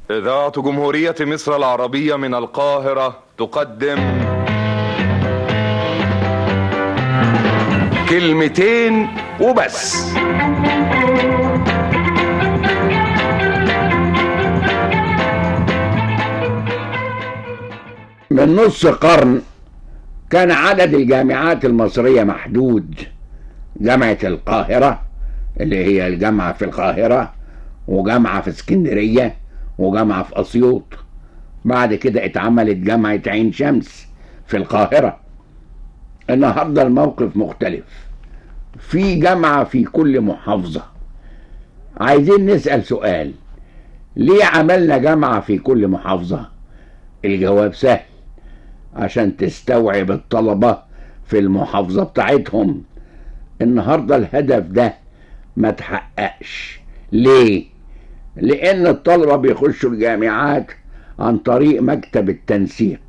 إذاعة جمهورية مصر العربية من القاهرة تقدم كلمتين وبس من نص قرن كان عدد الجامعات المصرية محدود جامعة القاهرة اللي هي الجامعة في القاهرة وجامعة في اسكندرية وجامعة في أسيوط بعد كده اتعملت جامعة عين شمس في القاهرة النهاردة الموقف مختلف في جامعة في كل محافظة عايزين نسأل سؤال ليه عملنا جامعة في كل محافظة الجواب سهل عشان تستوعب الطلبة في المحافظة بتاعتهم النهاردة الهدف ده ما تحققش ليه لان الطلبة بيخشوا الجامعات عن طريق مكتب التنسيق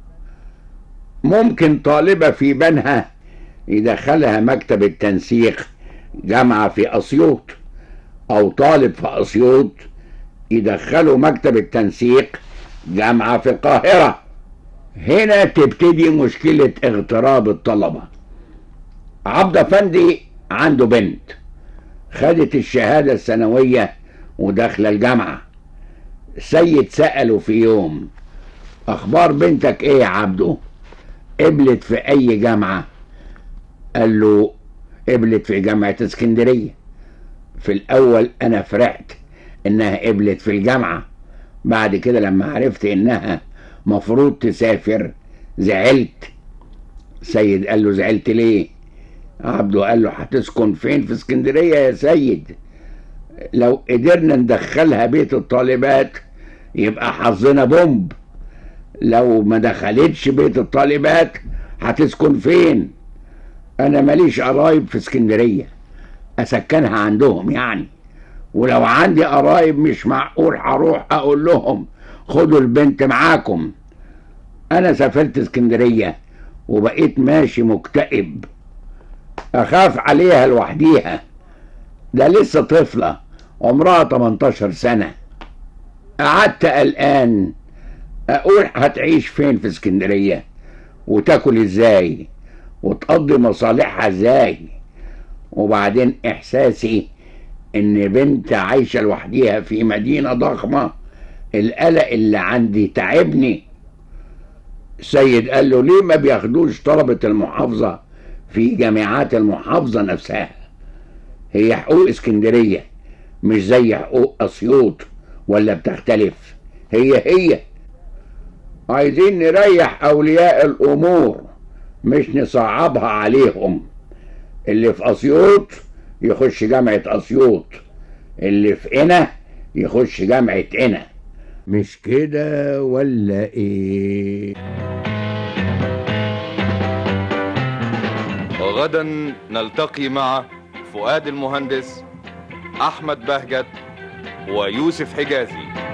ممكن طالبة في بنها يدخلها مكتب التنسيق جامعة في أسيوط أو طالب في أسيوط يدخله مكتب التنسيق جامعة في القاهرة هنا تبتدي مشكلة اغتراب الطلبة عبد أفندي عنده بنت خدت الشهادة الثانوية وداخلة الجامعة سيد سأله في يوم أخبار بنتك إيه يا عبده قبلت في أي جامعة قال له قبلت في جامعة اسكندرية في الأول أنا فرحت إنها قبلت في الجامعة بعد كده لما عرفت إنها مفروض تسافر زعلت سيد قال له زعلت ليه عبده قال له هتسكن فين في اسكندرية يا سيد لو قدرنا ندخلها بيت الطالبات يبقى حظنا بومب لو ما دخلتش بيت الطالبات هتسكن فين انا ماليش قرايب في اسكندرية اسكنها عندهم يعني ولو عندي قرايب مش معقول هروح اقول لهم خدوا البنت معاكم انا سافرت اسكندرية وبقيت ماشي مكتئب اخاف عليها لوحديها ده لسه طفلة عمرها 18 سنة قعدت قلقان اقول هتعيش فين في اسكندرية وتاكل ازاي وتقضي مصالحها ازاي وبعدين احساسي ان بنت عايشة لوحديها في مدينة ضخمة القلق اللي عندي تعبني سيد قال له ليه ما بياخدوش طلبة المحافظة في جامعات المحافظة نفسها هي حقوق اسكندرية مش زي حقوق أسيوط ولا بتختلف هي هي عايزين نريح أولياء الأمور مش نصعبها عليهم اللي في أسيوط يخش جامعة أسيوط اللي في قنا يخش جامعة قنا مش كده ولا ايه وغدا نلتقي مع فؤاد المهندس أحمد بهجت ويوسف حجازي